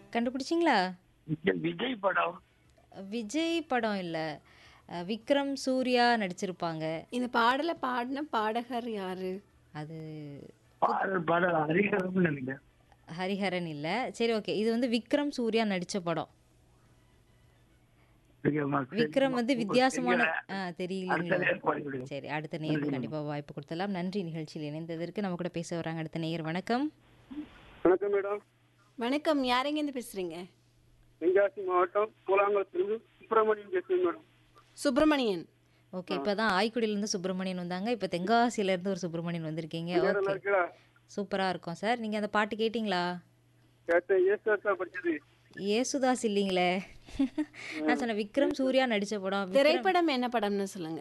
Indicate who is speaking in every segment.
Speaker 1: கண்டுபிடிச்சிங்களா
Speaker 2: விஜய் விஜய் படம்
Speaker 1: விஜய் படம் இல்ல அஹ், விக்ரம் சூர்யா நடிச்சிருப்பாங்க
Speaker 3: இந்த பாடலை பாடின பாடகர் யாரு
Speaker 1: அது
Speaker 2: பாடல் பாடல் ஹரிஹரன் நினைக்கிறேன்
Speaker 1: ஹரிஹரன் இல்ல சரி ஓகே இது வந்து விக்ரம் சூர்யா நடிச்ச படம்
Speaker 2: தெரியுமா?
Speaker 1: விக்ரம் வந்து
Speaker 2: உங்களுக்கு
Speaker 1: வித்தியாசமான
Speaker 2: தெரியல.
Speaker 1: ஆ
Speaker 2: அடுத்த
Speaker 1: தெரியலீங்களா
Speaker 2: நேரம் பாடி விடுங்க.
Speaker 1: சரி அடுத்த நேருக்கு கண்டிப்பா வாய்ப்பு கொடுத்தலாம் நன்றி நிகழ்ச்சியில் இணைந்ததற்கு நம்ம கூட பேச வராங்க அடுத்த நேயர் வணக்கம்
Speaker 4: வணக்கம் மேடம்
Speaker 3: வணக்கம் யாரெங்க இருந்து பேசுறீங்க
Speaker 4: தென்காசி மாவட்டம் கூழாங்குளத்திலிருந்து சுப்பிரமணியன் பேசுறேன் மேடம்
Speaker 3: சுப்பிரமணியன்
Speaker 1: ஓகே இப்பதான் ஆய்க்குடியில இருந்து சுப்பிரமணியன் வந்தாங்க இப்ப தென்காசியில இருந்து ஒரு சுப்பிரமணியன் வந்திருக்கீங்க
Speaker 4: நல்லா
Speaker 1: ஓகே
Speaker 4: இருக்கா
Speaker 1: சூப்பரா இருக்கும் சார் நீங்க அந்த பாட்டு கேட்டிங்களா
Speaker 4: கேட்டேன் ஏசுதாசா படிச்சது
Speaker 1: ஏசுதாஸ் இல்லீங்களே நான் சொன்னேன் விக்ரம் சூர்யா நடிச்ச படம் விக்ரம்
Speaker 3: திரைப்படம் என்ன படம்னு சொல்லுங்க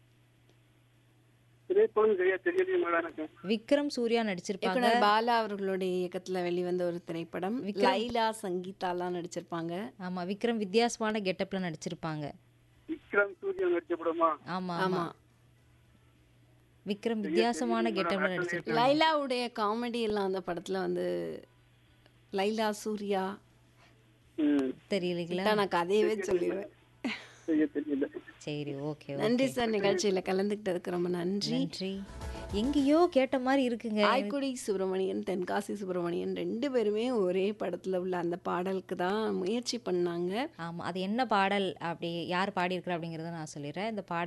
Speaker 4: திரைப்படம் சரியா தெரியலையே மேடம் எனக்கு
Speaker 1: விக்ரம் சூர்யா நடிச்சிருப்பாங்க
Speaker 3: இயக்குனர் பாலா அவர்களுடைய இயக்கத்துல வெளிவந்த ஒரு திரைப்படம் லைலா சங்கீதாலாம் நடிச்சிருப்பாங்க
Speaker 1: ஆமா விக்ரம் வித்தியாசமான கெட்டப்ல நடிச்சிருப்பாங்க
Speaker 4: விக்ரம் சூர்யா நடிச்ச படமா
Speaker 1: ஆமா
Speaker 3: ஆமா
Speaker 1: ஆமா விக்ரம் வித்தியாசமான கெட்டப்ல நடிச்சிருப்பாங்க
Speaker 3: லைலாவுடைய காமெடி எல்லாம் அந்த படத்துல வந்து லைலா சூர்யா
Speaker 4: ம்
Speaker 1: தெரியலீங்களா
Speaker 3: கிட்ட நான் கதையவே சொல்லிடுவேன்
Speaker 4: சரியா தெரியல
Speaker 1: சரி ஓகே
Speaker 3: நன்றி சார் நிகழ்ச்சியில கலந்துக்கிட்டதுக்கு ரொம்ப நன்றி
Speaker 1: நன்றி எங்கேயோ கேட்ட மாதிரி இருக்குங்க
Speaker 3: ஆய்க்குடி சுப்பிரமணியன் தென்காசி சுப்பிரமணியன் ரெண்டு பேருமே ஒரே படத்துல உள்ள அந்த பாடலுக்கு தான் முயற்சி பண்ணாங்க
Speaker 1: ஆமா அது என்ன பாடல் அப்படி யார் பாடியிருக்கிறா அப்படிங்கறத நான் சொல்லிடுறேன் இந்த பாடல்